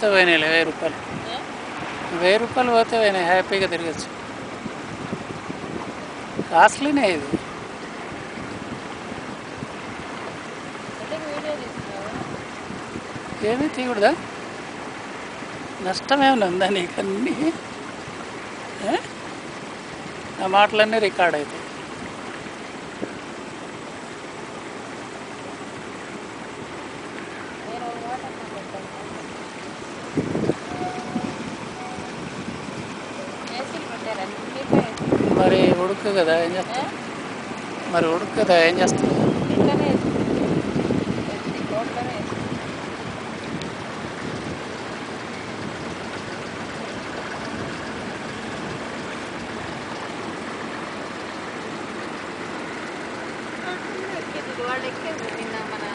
పోతే పోయినాయి వెయ్యి రూపాయలు ఆ? వెయ్యి రూపాయలు పోతే పోయినాయి హ్యాపీగా తిరగచ్చు కాస్ట్లీనే ఇది అంటే వీడియో తీసుకున్నావా ఏమీ తీయకూడదా నష్టమేమైనా ఉందా నీకు అన్నీ ఆ? ఆ మాటలన్నీ రికార్డ్ అవుతాయి నేను ఒక మాట అన్నా పెట్టాను ఏసీలు పెట్టారా మీకు ఏసీ మరి ఉడుకు కదా ఏం చేస్తా మరి ఉడుకు కదా ఏం చేస్తావు ఇంట్లోనే ఏసీ ఏసీ రోడ్లోనే ఏసీ ఎక్కేది వాళ్ళు ఎక్కేది నిన్న మన